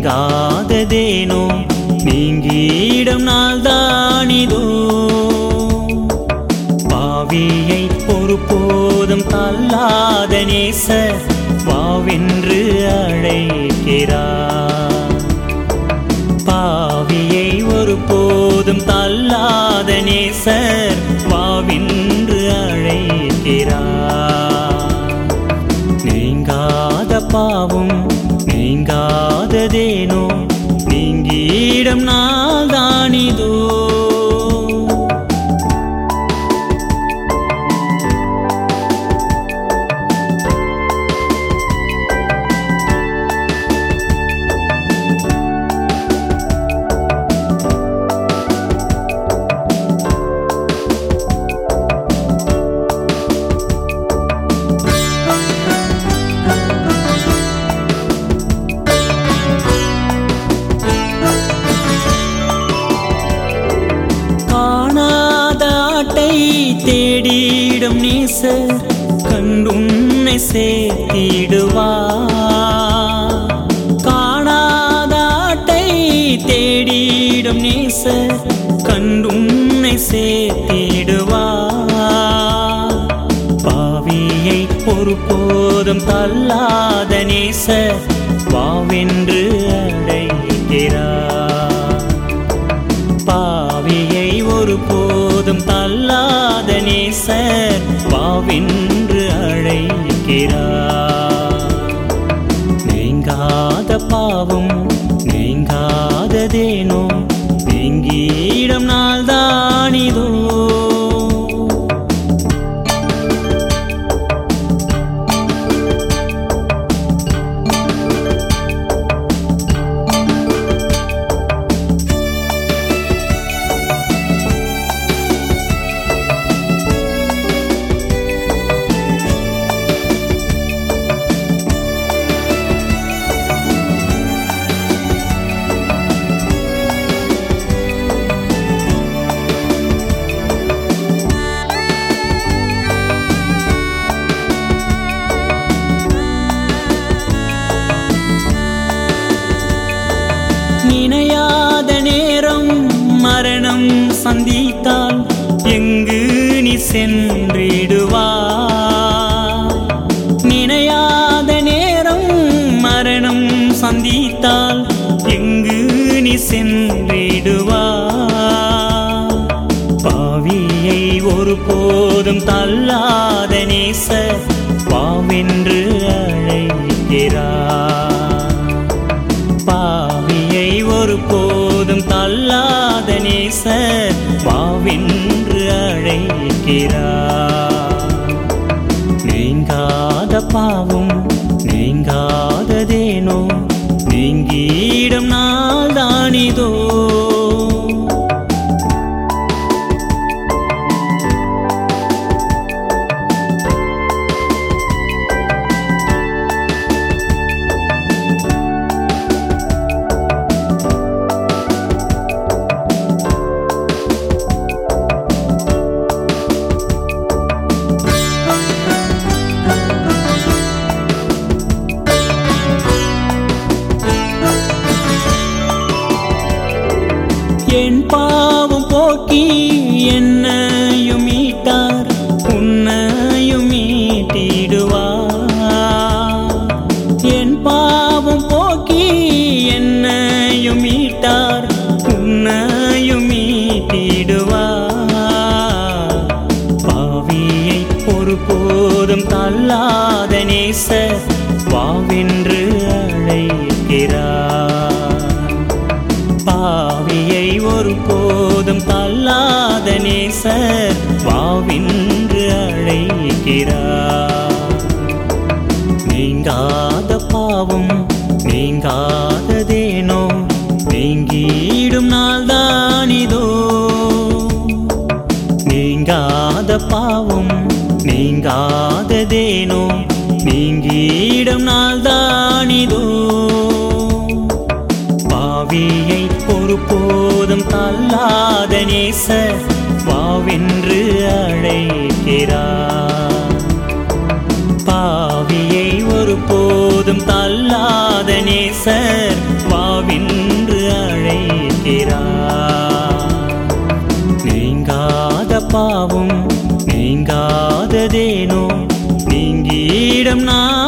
நீங்காததேனோ நீங்கிடும் நாள்தானிதோ பாவியை ஒருபோதும் தள்ளாத நேசர் வாவென்று அழைக்கிறார் பாவியை ஒருபோதும் தள்ளாத நேசர் வாவென்று அழைக்கிறார் நீங்காத பாவம் நீங்காததேனோ நீங்கிடம் நாள்தானிதோ காணாத ஆட்டை தேடிடும் நேசர் கண்டுன்னை சேர்த்திடுவா காணாத ஆட்டை தேடிடும் நேசர் கண்டுன்னை சேர்த்திடுவா பாவியை ஒருபோதும் தள்ளாத நேசர் வாவென்று அழைக்கிறார் பாவியை ஒருபோதும் தள்ளாத நேசர் வாவென்று அழைக்கிறார் நீங்காத பாவம் நீங்காததேனோ நீங்கிடும் நாள்தானிதோ நினையாத நேரம் மரணம் சந்தித்தால் எங்கு நீ சென்றிடுவா நினையாத நேரம் மரணம் சந்தித்தால் எங்கு நீ சென்றிடுவா பாவியை ஒருபோதும் தள்ளாத நேசர் வாவென்று அழைக்கிறார் பாவியை ஒருபோதும் தள்ளாத நேசர் வாவென்று அழைக்கிறார் நீங்காத பாவம் நீங்காததேனோ நீங்கிடும் நாள்தானிதோ என் பாவம் போக்கி என்னையும் மீட்டார் உன்னையும் மீட்டிடுவார் என் பாவம் போக்கி என்னையும் மீட்டார் உன்னையும் மீட்டிடுவார் பாவியை ஒருபோதும் தள்ளாத நேசர் வாவென்று அழைக்கிறார் பாவியை ஒருபோதும் தள்ளாத நேசர் வாவென்று அழைக்கிறார் நீங்காத பாவம் நீங்காததேனோ நீங்கிடும் நாள்தானிதோ நீங்காத பாவம் நீங்காததேனோ நீங்கிடும் நாள்தானிதோ பாவியை ஒருபோதும் தள்ளாத நேசர் வாவென்று அழைக்கிறார் பாவியை ஒருபோதும் தள்ளாத நேசர் வாவென்று நீங்கிடும் நாள்